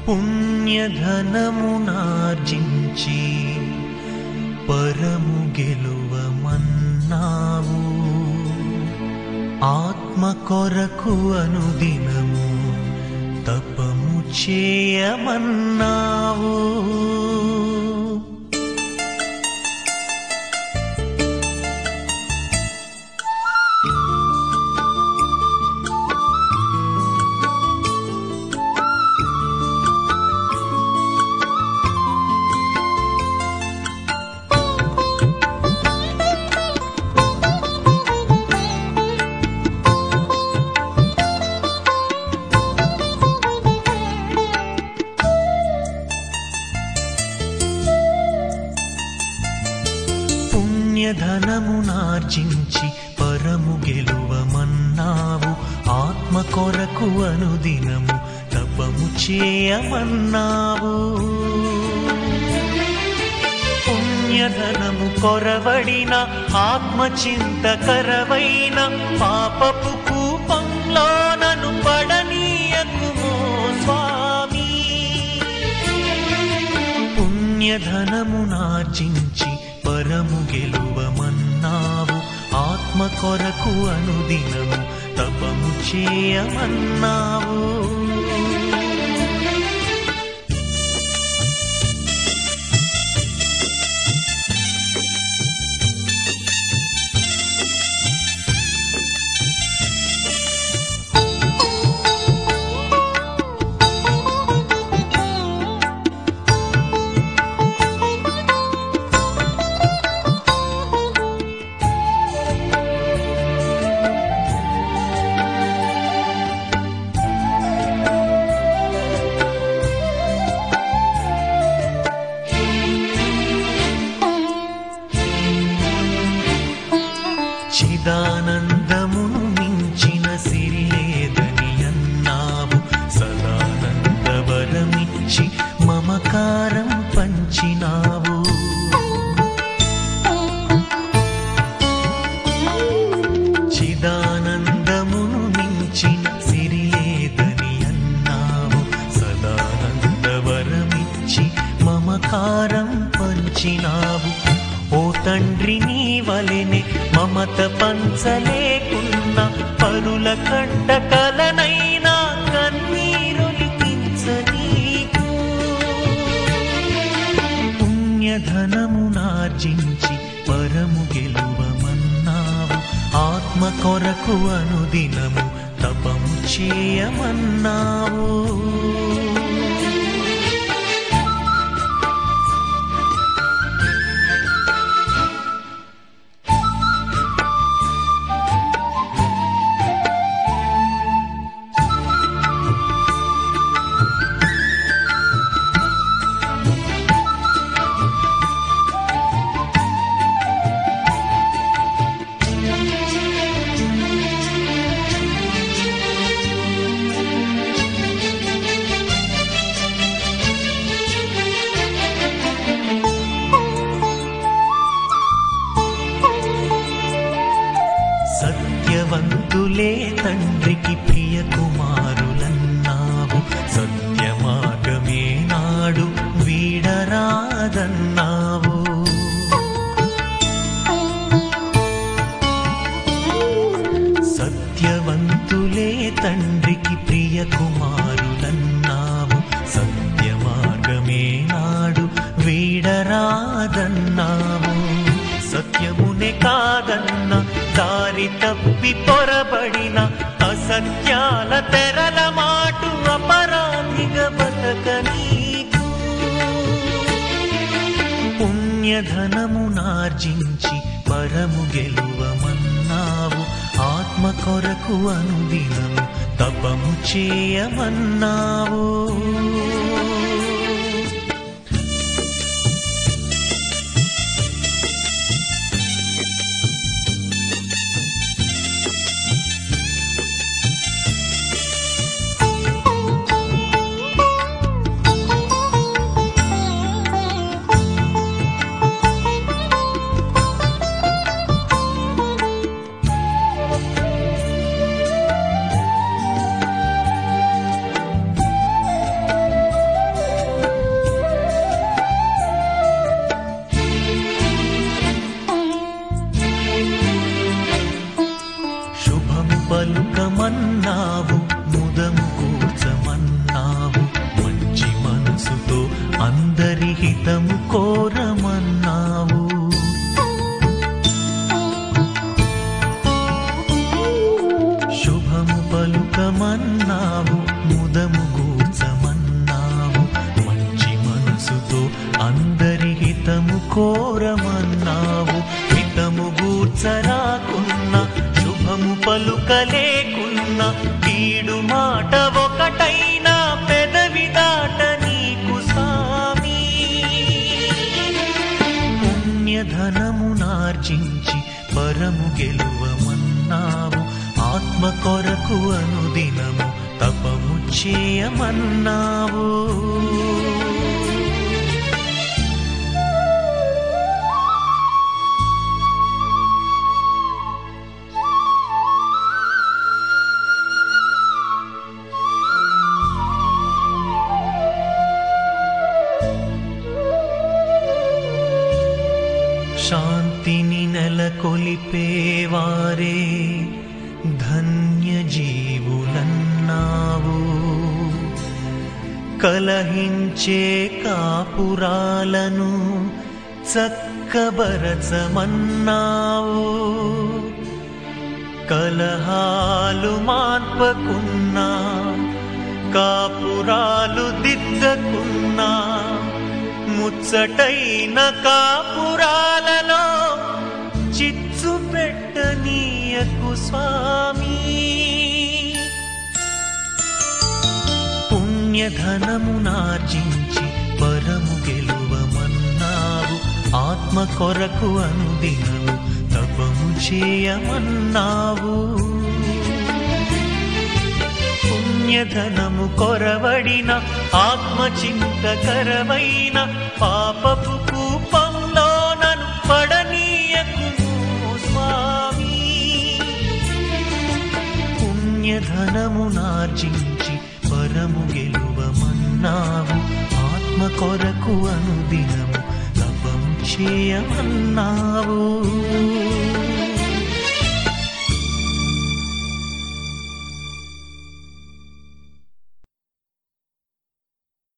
పుణ్యధనమునార్జించి పరము గెలువమన్నావు ఆత్మ కొరకు అనుదినము తపము చేయమన్నావు పుణ్యధనమునార్జించి పరము గెలువమన్నావు ఆత్మ కొరకు అనుదినము తపము చేయమన్నావు పుణ్యధనము కొరవడిన ఆత్మ చింతకరవైన పాపపు కూపంలో నన్ను పడనీయకుమో స్వామి పుణ్యధనమునార్జించి పరము గెలువమన్నావు ఆత్మ కొరకు అనుదినము తపము చేయమన్నావు చిదానందమును మించిన సిరి లేదని అన్నావు సదానందవరమిచ్చి మమకారం పంచినావు చిదానందమును మించిన సిరి లేదని అన్నావు సదానందవరమిచ్చి మమకారం పంచినావు ఓ తండ్రి నీ వలెనే మమత పంచలేకున్న పరుల కంట కలనైనా కన్నీరొలికించ నీకు పుణ్యధనమునార్జించి పరము గెలువమన్నావు ఆత్మ కొరకు అనుదినము తపము చేయమన్నావు సత్యవంతులే తండ్రికి ప్రియ కుమారులన్నావు సత్య మార్గమే నాడు వీడరాదన్నావు సత్యవంతులే తండ్రికి ప్రియ కుమారులన్నావు సత్య మార్గమే నాడు వీడరాదన్నావు సత్యమునే కాదన్న దారి తప్పి పొరబడిన అసత్యాల తెరల మాటు అపరాధిగా బతక నీకు పుణ్యధనమునార్జించి పరము గెలువమన్నావు ఆత్మ కొరకు అనుదినము తపము చేయమన్నావు పలుకలేకున్న కీడు మాట ఒకటైనా పెదవి దాట నీకు స్వామి పుణ్యధనమునార్జించి పరము గెలువమన్నావు ఆత్మ కొరకు అనుదినము తపము చేయమన్నావు శాంతిని నెలకొలిపేవారే ధన్య జీవులన్నావు కలహించే కాపురాలను చక్కబరచమన్నావు కలహాలు మాన్పకున్నా కాపురాలు దిద్దకున్నా ముచ్చటైన కాపురాలలో చిచ్చు పెట్టనీయకు స్వామి పుణ్యధనమునార్జించి పరము గెలువమన్నావు ఆత్మ కొరకు అనుదినము తపము చేయమన్నావు పుణ్యధనము కొరవడిన ఆత్మ చింతకరమైన పాపపు కూపంలో నన్ను పడనీయకు స్వామి పుణ్యధనమునార్జించి పరము గెలువమన్నావు ఆత్మ కొరకు అనుదినము తపం చేయమన్నావు